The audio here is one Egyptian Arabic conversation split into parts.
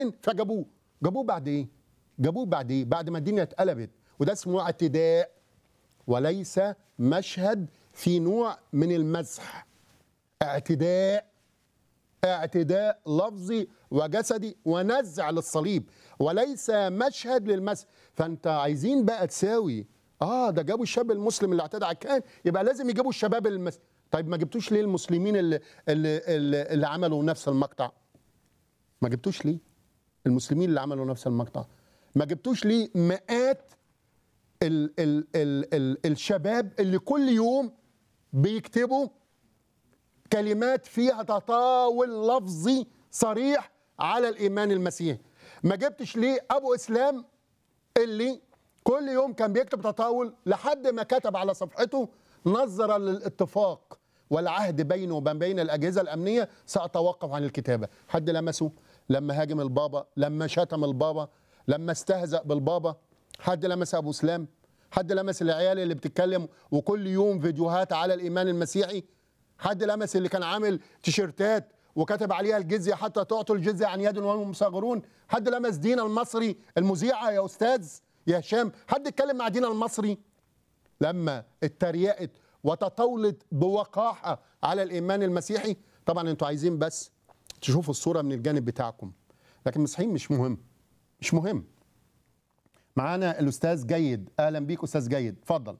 فجابوه جابوه بعد ايه جابوه بعد ايه بعد ما الدنيا اتقلبت وده اسمه اعتداء وليس مشهد في نوع من المزح اعتداء اعتداء لفظي وجسدي ونزع للصليب وليس مشهد للمسح فانت عايزين بقى تساوي اه ده جابوا الشاب المسلم اللي اعتدى على الكهان يبقى لازم يجيبوا الشباب المس... طيب ما جبتوش ليه المسلمين اللي اللي, اللي, اللي عملوا نفس المقطع ما جبتوش ليه المسلمين اللي عملوا نفس المقطع ما جبتوش ليه مئات ال ال ال ال الشباب اللي كل يوم بيكتبوا كلمات فيها تطاول لفظي صريح على الايمان المسيحي ما جبتش ليه ابو اسلام اللي كل يوم كان بيكتب تطاول لحد ما كتب على صفحته نظرا للاتفاق والعهد بينه وبين بين الاجهزه الامنيه ساتوقف عن الكتابه حد لمسه لما هاجم البابا لما شتم البابا لما استهزأ بالبابا حد لمس ابو اسلام حد لمس العيال اللي بتتكلم وكل يوم فيديوهات على الايمان المسيحي حد لمس اللي كان عامل تيشيرتات وكتب عليها الجزيه حتى تعطوا الجزيه عن يد وهم صاغرون حد لمس دينا المصري المذيعه يا استاذ يا هشام حد اتكلم مع دينا المصري لما اتريقت وتطاولت بوقاحه على الايمان المسيحي طبعا انتوا عايزين بس تشوفوا الصوره من الجانب بتاعكم لكن المسيحيين مش مهم مش مهم معانا الاستاذ جيد اهلا بيك استاذ جيد اتفضل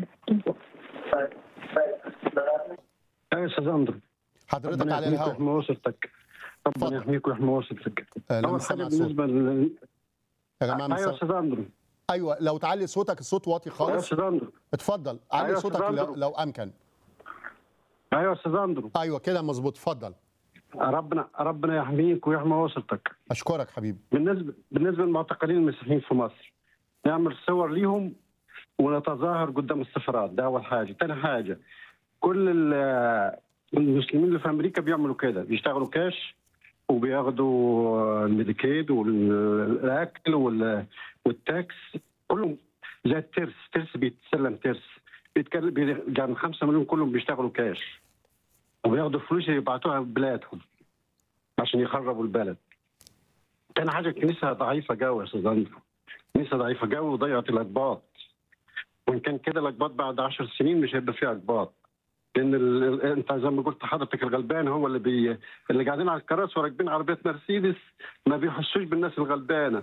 ايوه استاذ اندرو حضرتك ربنا على يحميك الهواء ويحمي وسطك ربنا اتفضل. يحميك ويحمي وسطك آه، لما اول حاجه سمع صوت بالنسبه لل... يا جماعه ايوه مساء استاذ اندرو ايوه لو تعلي صوتك الصوت واطي ايوه خالص استاذ اندرو اتفضل علي أيوة، صوتك أستاذ لو, أندرو. لو امكن ايوه استاذ اندرو ايوه كده مظبوط اتفضل ربنا ربنا يحميك ويحمي وسطك اشكرك حبيبي بالنسبه بالنسبه للمعتقلين المسيحيين في مصر نعمل صور ليهم ونتظاهر قدام السفارات ده اول حاجه ثاني حاجه كل ال- المسلمين اللي في امريكا بيعملوا كده بيشتغلوا كاش وبياخدوا الميديكيد والاكل وال- والتاكس كلهم زي الترس ترس بيتسلم ترس بيتكلم بي- يعني 5 مليون كلهم بيشتغلوا كاش وبياخدوا فلوس يبعتوها بلادهم عشان يخربوا البلد تاني حاجه الكنيسه ضعيفه قوي يا استاذ اندرو الكنيسه ضعيفه قوي وضيعت الاقباط وان كان كده الاقباط بعد عشر سنين مش هيبقى فيها اقباط لان ال... ال- انت زي ما قلت حضرتك الغلبان هو اللي بي... اللي قاعدين على الكراسي وراكبين عربيات مرسيدس ما بيحسوش بالناس الغلبانه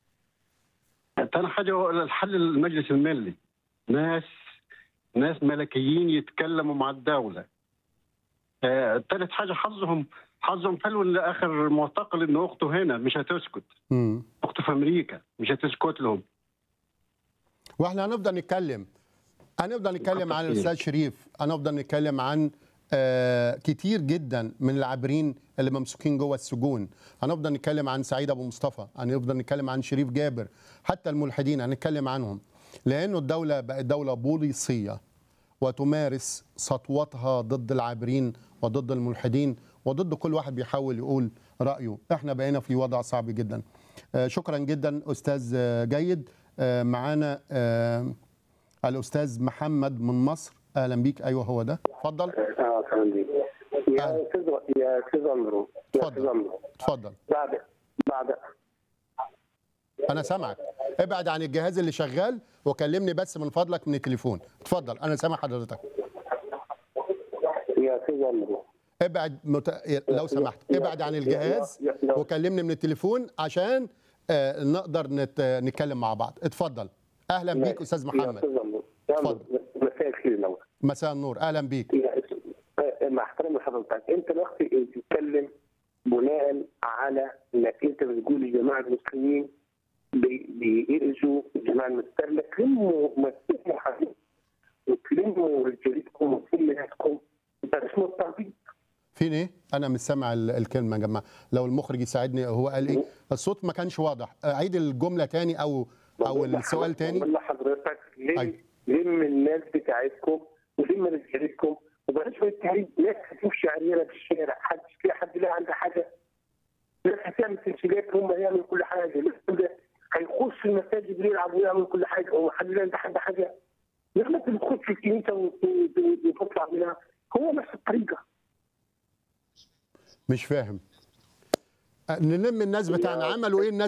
تاني حاجه هو الحل المجلس الملي ناس ناس ملكيين يتكلموا مع الدوله آه، تالت حاجه حظهم حظهم حلو ان اخر معتقل ان اخته هنا مش هتسكت امم اخته في امريكا مش هتسكت لهم واحنا هنفضل نتكلم هنفضل نتكلم عن خير. الاستاذ شريف هنفضل نتكلم عن آه كتير جدا من العابرين اللي ممسوكين جوه السجون هنفضل نتكلم عن سعيد ابو مصطفى هنفضل نتكلم عن شريف جابر حتى الملحدين هنتكلم عنهم لانه الدوله بقت دوله بوليسيه وتمارس سطوتها ضد العابرين وضد الملحدين وضد كل واحد بيحاول يقول رايه احنا بقينا في وضع صعب جدا آه شكرا جدا استاذ آه، جيد آه معانا آه الاستاذ محمد من مصر اهلا بيك ايوه هو ده اتفضل اه فهمت يا أهلا. استاذ يا استاذ اندرو يا اتفضل. استاذ اندرو اتفضل بعد بعد انا سامعك ابعد عن الجهاز اللي شغال وكلمني بس من فضلك من التليفون اتفضل انا سامع حضرتك يا استاذ اندرو ابعد مت... لو سمحت ابعد عن الجهاز وكلمني من التليفون عشان آه، نقدر نت... نتكلم مع بعض اتفضل اهلا بيك استاذ يا محمد استاذ اندرو يا أندرو، اتفضل. مساء الخير لو مساء النور اهلا بيك يا أس- آه، مع احترامي لحضرتك انت دلوقتي بتتكلم بناء على انك انت بتقول الجماعه المسلمين بي- بيأذوا الجماعه المسلمين لك لموا مسلموا حبيبي وتلموا رجالتكم وكل ناسكم ده اسمه التعبيد فين ايه انا مش سامع ال- الكلمه يا جماعه لو المخرج يساعدني هو قال ايه الصوت ما كانش واضح عيد الجمله تاني او او بقول السؤال لحضرتك- تاني بقول لحضرتك لم أيوة. لم الناس بتاعتكم ولم رجالتكم وبلاش شويه تعريف ناس هتمشي عريانه في الشارع حد تلاقي حد لا عنده حاجه ناس هتعمل سلسلات هم يعملوا كل حاجه ناس ده هيخش المساجد ويلعب ويعمل كل حاجه وحد لا عنده حد حاجه لما انت بتخش الكنيسه وت- وت- وتطلع منها هو نفس الطريقه مش فاهم نلم الناس بتاعنا يا عملوا ايه الناس